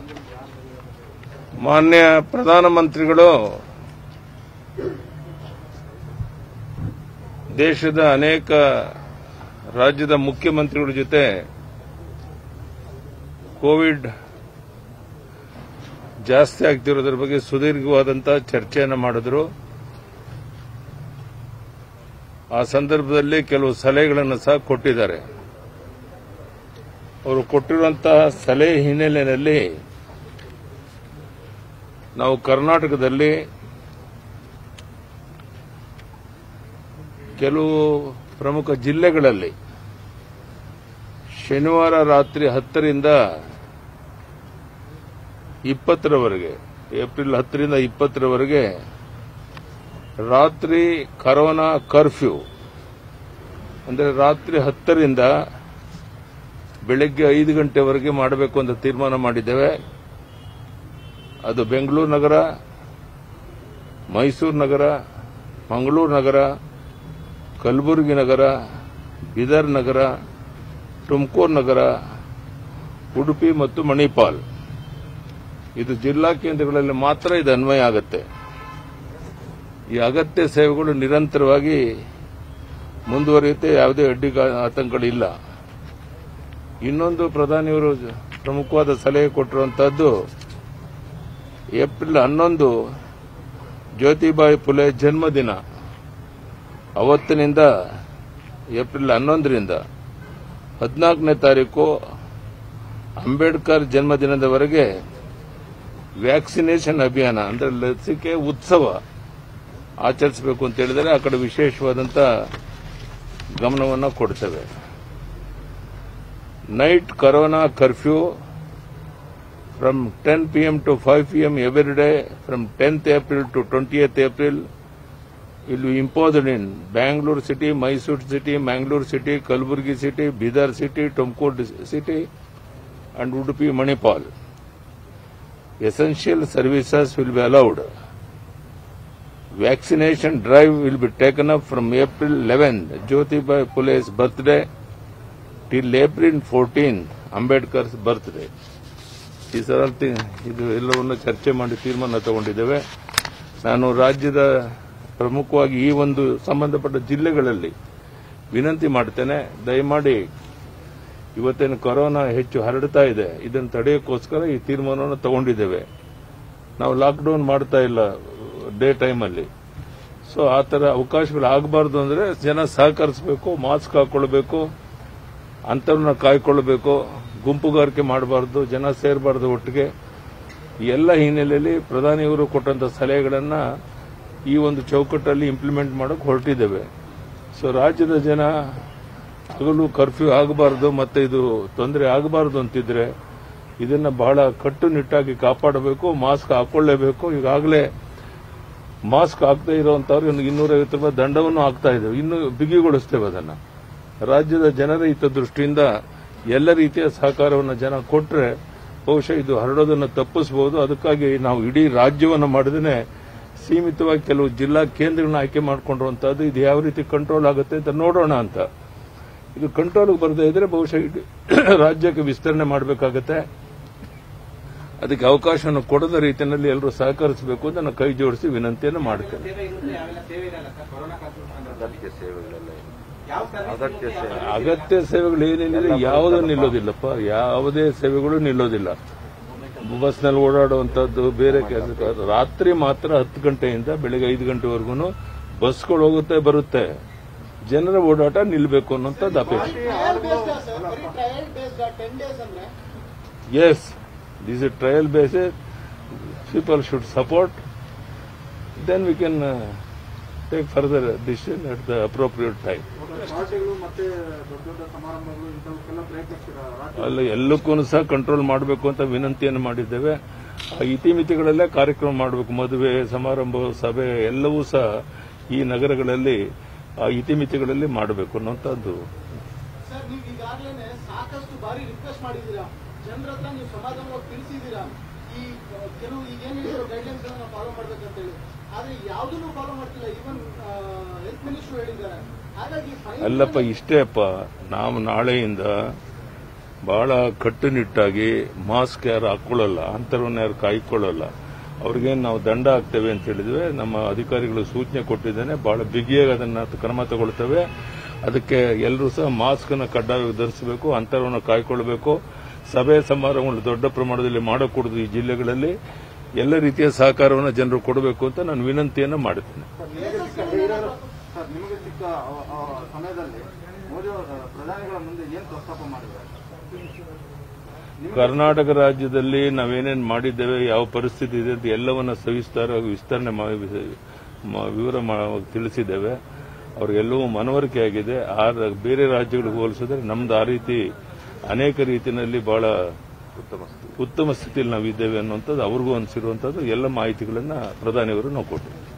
ಮಾನ್ಯ ಪ್ರಧಾನಮಂತ್ರಿಗಳು ದೇಶದ ಅನೇಕ ರಾಜ್ಯದ ಮುಖ್ಯಮಂತ್ರಿಗಳ ಜೊತೆ ಕೋವಿಡ್ ಜಾಸ್ತಿ ಆಗ್ತಿರೋದ್ರ ಬಗ್ಗೆ ಸುದೀರ್ಘವಾದಂತಹ ಚರ್ಚೆಯನ್ನು ಮಾಡಿದ್ರು ಆ ಸಂದರ್ಭದಲ್ಲಿ ಕೆಲವು ಸಲಹೆಗಳನ್ನು ಸಹ ಕೊಟ್ಟಿದ್ದಾರೆ ಅವರು ಕೊಟ್ಟಿರುವಂತಹ ಸಲಹೆ ಹಿನ್ನೆಲೆಯಲ್ಲಿ ನಾವು ಕರ್ನಾಟಕದಲ್ಲಿ ಕೆಲವು ಪ್ರಮುಖ ಜಿಲ್ಲೆಗಳಲ್ಲಿ ಶನಿವಾರ ರಾತ್ರಿ ಹತ್ತರಿಂದ ಇಪ್ಪತ್ತರವರೆಗೆ ಏಪ್ರಿಲ್ ಹತ್ತರಿಂದ ಇಪ್ಪತ್ತರವರೆಗೆ ರಾತ್ರಿ ಕರೋನಾ ಕರ್ಫ್ಯೂ ಅಂದರೆ ರಾತ್ರಿ ಹತ್ತರಿಂದ ಬೆಳಗ್ಗೆ ಐದು ಗಂಟೆವರೆಗೆ ಮಾಡಬೇಕು ಅಂತ ತೀರ್ಮಾನ ಮಾಡಿದ್ದೇವೆ ಅದು ಬೆಂಗಳೂರು ನಗರ ಮೈಸೂರು ನಗರ ಮಂಗಳೂರು ನಗರ ಕಲಬುರಗಿ ನಗರ ಬೀದರ್ ನಗರ ತುಮಕೂರು ನಗರ ಉಡುಪಿ ಮತ್ತು ಮಣಿಪಾಲ್ ಇದು ಜಿಲ್ಲಾ ಕೇಂದ್ರಗಳಲ್ಲಿ ಮಾತ್ರ ಇದು ಅನ್ವಯ ಆಗುತ್ತೆ ಈ ಅಗತ್ಯ ಸೇವೆಗಳು ನಿರಂತರವಾಗಿ ಮುಂದುವರಿಯುತ್ತೆ ಯಾವುದೇ ಅಡ್ಡಿ ಆತಂಕಗಳಿಲ್ಲ ಇನ್ನೊಂದು ಪ್ರಧಾನಿಯವರು ಪ್ರಮುಖವಾದ ಸಲಹೆ ಕೊಟ್ಟಿರುವಂತಹದ್ದು ಏಪ್ರಿಲ್ ಹನ್ನೊಂದು ಜ್ಯೋತಿಬಾಯಿ ಫುಲೆ ಜನ್ಮದಿನ ಅವತ್ತಿನಿಂದ ಏಪ್ರಿಲ್ ಹನ್ನೊಂದರಿಂದ ಹದಿನಾಲ್ಕನೇ ತಾರೀಕು ಅಂಬೇಡ್ಕರ್ ಜನ್ಮದಿನದವರೆಗೆ ವ್ಯಾಕ್ಸಿನೇಷನ್ ಅಭಿಯಾನ ಅಂದರೆ ಲಸಿಕೆ ಉತ್ಸವ ಆಚರಿಸಬೇಕು ಅಂತ ಹೇಳಿದರೆ ಆ ಕಡೆ ವಿಶೇಷವಾದಂಥ ಗಮನವನ್ನು ಕೊಡ್ತೇವೆ night corona curfew from ten PM to five PM every day from tenth April to twentieth April will be imposed in Bangalore city, Mysore city, Mangalore city, Kalburgi city, Bidar city, Tumkur city, and Udupi Manipal. Essential services will be allowed. Vaccination drive will be taken up from April 11th, Jyotibai Phule's birthday, till April 14th, Ambedkar's birthday. ಈ ಸಲ ಇದು ಎಲ್ಲವನ್ನು ಚರ್ಚೆ ಮಾಡಿ ತೀರ್ಮಾನ ತಗೊಂಡಿದ್ದೇವೆ ನಾನು ರಾಜ್ಯದ ಪ್ರಮುಖವಾಗಿ ಈ ಒಂದು ಸಂಬಂಧಪಟ್ಟ ಜಿಲ್ಲೆಗಳಲ್ಲಿ ವಿನಂತಿ ಮಾಡ್ತೇನೆ ದಯಮಾಡಿ ಇವತ್ತೇನು ಕೊರೋನಾ ಹೆಚ್ಚು ಹರಡ್ತಾ ಇದೆ ಇದನ್ನು ತಡೆಯೋಕ್ಕೋಸ್ಕರ ಈ ತೀರ್ಮಾನವನ್ನು ತಗೊಂಡಿದ್ದೇವೆ ನಾವು ಲಾಕ್ಡೌನ್ ಮಾಡ್ತಾ ಇಲ್ಲ ಡೇ ಟೈಮಲ್ಲಿ ಸೊ ಆ ಥರ ಅವಕಾಶಗಳು ಆಗಬಾರ್ದು ಅಂದರೆ ಜನ ಸಹಕರಿಸಬೇಕು ಮಾಸ್ಕ್ ಹಾಕೊಳ್ಬೇಕು ಅಂತರನ್ನ ಕಾಯ್ಕೊಳ್ಬೇಕು ಗುಂಪುಗಾರಿಕೆ ಮಾಡಬಾರ್ದು ಜನ ಸೇರಬಾರ್ದು ಒಟ್ಟಿಗೆ ಈ ಎಲ್ಲ ಹಿನ್ನೆಲೆಯಲ್ಲಿ ಪ್ರಧಾನಿಯವರು ಕೊಟ್ಟಂತ ಸಲಹೆಗಳನ್ನು ಈ ಒಂದು ಚೌಕಟ್ಟಲ್ಲಿ ಇಂಪ್ಲಿಮೆಂಟ್ ಮಾಡೋಕೆ ಹೊರಟಿದ್ದೇವೆ ಸೊ ರಾಜ್ಯದ ಜನ ಹಗಲು ಕರ್ಫ್ಯೂ ಆಗಬಾರ್ದು ಮತ್ತೆ ಇದು ತೊಂದರೆ ಆಗಬಾರ್ದು ಅಂತಿದ್ರೆ ಇದನ್ನ ಬಹಳ ಕಟ್ಟುನಿಟ್ಟಾಗಿ ಕಾಪಾಡಬೇಕು ಮಾಸ್ಕ್ ಹಾಕೊಳ್ಳೇಬೇಕು ಈಗಾಗಲೇ ಮಾಸ್ಕ್ ಹಾಕದೇ ಇರುವಂತವ್ರು ಇನ್ನೂರೈವತ್ತು ರೂಪಾಯಿ ದಂಡವನ್ನು ಹಾಕ್ತಾ ಇದ್ದೇವೆ ಇನ್ನು ಬಿಗಿಗೊಳಿಸ್ತೇವೆ ಅದನ್ನ ರಾಜ್ಯದ ಜನರ ಹಿತದೃಷ್ಟಿಯಿಂದ ಎಲ್ಲ ರೀತಿಯ ಸಹಕಾರವನ್ನು ಜನ ಕೊಟ್ಟರೆ ಬಹುಶಃ ಇದು ಹರಡೋದನ್ನು ತಪ್ಪಿಸಬಹುದು ಅದಕ್ಕಾಗಿ ನಾವು ಇಡೀ ರಾಜ್ಯವನ್ನು ಮಾಡಿದ್ರೆ ಸೀಮಿತವಾಗಿ ಕೆಲವು ಜಿಲ್ಲಾ ಕೇಂದ್ರಗಳನ್ನ ಆಯ್ಕೆ ಮಾಡಿಕೊಂಡಿರುವಂತಹದ್ದು ಇದು ಯಾವ ರೀತಿ ಕಂಟ್ರೋಲ್ ಆಗುತ್ತೆ ಅಂತ ನೋಡೋಣ ಅಂತ ಇದು ಕಂಟ್ರೋಲ್ಗೆ ಬರದೇ ಇದ್ರೆ ಬಹುಶಃ ಇಡೀ ರಾಜ್ಯಕ್ಕೆ ವಿಸ್ತರಣೆ ಮಾಡಬೇಕಾಗತ್ತೆ ಅದಕ್ಕೆ ಅವಕಾಶವನ್ನು ಕೊಡದ ರೀತಿಯಲ್ಲಿ ಎಲ್ಲರೂ ಸಹಕರಿಸಬೇಕು ಅಂತ ನಾನು ಕೈ ಜೋಡಿಸಿ ವಿನಂತಿಯನ್ನು ಮಾಡ್ತೇನೆ ಸೇವೆ ಇರುತ್ತೆ ಅವೆಲ್ಲ ಸೇವೆ ಇರಲ್ಲ ಸರ್ ಕೊರೋನಾ ಕಾಸು ಅಗತ್ಯ ಸೇವೆಗಳೆಲ್ಲ ಇದೆ. ಯಾವ ಸರ್ವಿಸ್ ಅಗತ್ಯ ಸೇವೆ ಅಗತ್ಯ ಸೇವೆಗಳು ಏನೇನಿದೆ ಯಾವುದೂ ನಿಲ್ಲೋದಿಲ್ಲಪ್ಪ ಯಾವುದೇ ಸೇವೆಗಳು ನಿಲ್ಲೋದಿಲ್ಲ ಬಸ್ನಲ್ಲಿ ಓಡಾಡುವಂಥದ್ದು ಬೇರೆ ಕೆಲಸ ರಾತ್ರಿ ಮಾತ್ರ ಹತ್ತು ಗಂಟೆಯಿಂದ ಬೆಳಿಗ್ಗೆ ಐದು ಗಂಟೆವರೆಗೂ ಬಸ್ಗಳು ಹೋಗುತ್ತೆ ಬರುತ್ತೆ ಜನರ ಓಡಾಟ ನಿಲ್ಲಬೇಕು ಅನ್ನೋಂಥದ್ದು ಅಪೇಕ್ಷೆ ಟ್ರಯಲ್ ಬೇಸ್ಡ್ ಸರ್ ಬರೀ ಟ್ರಯಲ್ ಬೇಸ್ಡ್ ಟೆನ್ ಡೇಸ್ ಅಂದ್ರೆ yes this is trial basis people should support then we can take further decision at the appropriate time ಪಾರ್ಟಿಗಳು ಮತ್ತೆ ದೊಡ್ಡ ದೊಡ್ಡ ಸಮಾರಂಭಗಳು ಇಂಥವಕ್ಕೆಲ್ಲ ಪ್ರಯತ್ನಿಸ್ತೀರಾ ರಾಜ್ಯ ಅಲ್ಲ ಎಲ್ಲಕ್ಕೂ ಸಹ ಕಂಟ್ರೋಲ್ ಮಾಡಬೇಕು ಅಂತ ವಿನಂತಿಯನ್ನು ಮಾಡಿದ್ದೇವೆ ಆ ಇತಿಮಿತಿಗಳಲ್ಲೇ ಕಾರ್ಯಕ್ರಮ ಮಾಡಬೇಕು ಮದುವೆ ಸಮಾರಂಭ ಸಭೆ ಎಲ್ಲವೂ ಸಹ ಈ ನಗರಗಳಲ್ಲಿ ಆ ಇತಿಮಿತಿಗಳಲ್ಲಿ ಮಾಡಬೇಕು ಅನ್ನೋಂಥದ್ದು ಸರ್ ನೀವು ಈಗಾಗಲೇ ಸಾಕಷ್ಟು ಬಾರಿ ರಿಕ್ವೆಸ್ಟ್ ಮಾಡಿದ್ದೀರಾ ಜನರ ಹತ್ರ ನೀವು ಸಮಾಧಾನವಾಗಿ ತಿಳಿಸಿದ್ದೀರಾ ಈ ಆ, ಕೆಲವು ಈಗ ಏನ್ ಹೇಳಿದ್ರು ಗೈಡ್ಲೈನ್ಸ್ ಗಳನ್ನ ಫಾಲೋ ಮಾಡ್ಬೇಕಂತ ಹೇಳಿ ಆದ್ರೆ ಯಾವುದನ್ನು ಫಾಲೋ ಮಾಡ್ತಿಲ್ಲ ಈವನ್ ಹೆಲ್ತ್ ಮಿನಿಸ್ಟರ್ ಹೇಳಿದ್ದಾರೆ ಹಾಗಾಗಿ final ಅಲ್ಲಪ್ಪ ಇಷ್ಟೇ ಅಪ್ಪ ನಾವು ನಾಳೆಯಿಂದ ಬಹಳ ಕಟ್ಟುನಿಟ್ಟಾಗಿ ಮಾಸ್ಕ್ ಯಾರು ಹಾಕೊಳ್ಳಲ್ಲ ಅಂತರವನ್ನು ಯಾರು ಕಾಯ್ಕೊಳ್ಳಲ್ಲ ಅವ್ರಿಗೇನು ನಾವು ದಂಡ ಹಾಕ್ತೇವೆ ಅಂತ ಹೇಳಿದ್ವಿ ನಮ್ಮ ಅಧಿಕಾರಿಗಳು ಸೂಚನೆ ಕೊಟ್ಟಿದ್ದೇನೆ ಬಹಳ ಬಿಗಿಯಾಗಿ ಅದನ್ನ ಕ್ರಮ ತಗೊಳ್ತೇವೆ ಅದಕ್ಕೆ ಎಲ್ಲರೂ ಸಹ ಮಾಸ್ಕ್ ಅನ್ನು ಕಡ್ಡಾಯವಾಗಿ ಧರಿಸಬೇಕು ಅಂತರವನ್ನು ಕಾಯ್ಕೊಳ್ಬೇಕು ಸಭೆ ಸಮಾರಂಭಗಳು ದೊಡ್ಡ ಪ್ರಮಾಣದಲ್ಲಿ ಮಾಡಕೂಡದು ಈ ಜಿಲ್ಲೆಗಳಲ್ಲಿ ಎಲ್ಲ ರೀತಿಯ ಸಹಕಾರವನ್ನು ಜನರು ಕೊಡಬೇಕು ಅಂತ ನಾನು ವಿನಂತಿಯನ್ನು ಮಾಡುತ್ತೇನೆ ನಿಮಗೆ ಸಿಕ್ಕ ಸರ್ ನಿಮಗೆ ಸಿಕ್ಕ ಆ- ಆ ಸಮಯದಲ್ಲಿ ಮೋದಿ ಅವರು ಪ್ರಧಾನಿಗಳ ಮುಂದೆ ಏನು ಪ್ರಸ್ತಾಪ ಮಾಡಿದ್ದಾರೆ ಕರ್ನಾಟಕ ರಾಜ್ಯದಲ್ಲಿ ನಾವೇನೇನು ಮಾಡಿದ್ದೇವೆ ಯಾವ ಪರಿಸ್ಥಿತಿ ಇದೆ ಅಂತ ಎಲ್ಲವನ್ನ ಸವಿಸ್ತಾರವಾಗಿ ವಿಸ್ತರಣೆ ಮಾಡಿ ಮ- ವಿವರ ಮಾ- ತಿಳಿಸಿದ್ದೇವೆ ಅವ್ರಿಗೆಲ್ಲವೂ ಮನವರಿಕೆ ಆಗಿದೆ ಆ ರ- ಬೇರೆ ರಾಜ್ಯಗಳಿಗೆ ಹೋಲಿಸಿದ್ರೆ ನಮ್ದು ಆ ರೀತಿ ಅನೇಕ ರೀತಿಯಲ್ಲಿ ಬಹಳ ಉತ್ತಮ ಸ್ಥಿತಿಯಲ್ಲಿ ನಾವಿದ್ದೇವೆ ಅನ್ನುವಂಥದ್ದು ಅವ್ರಿಗೂ ಅನಿಸಿರುವಂಥದ್ದು ಎಲ್ಲ ಮಾಹಿತಿಗಳನ್ನ ಪ್ರಧಾನಿಯವರು ನಾವು ಕೊಟ್ಟಿದ್ದೀವಿ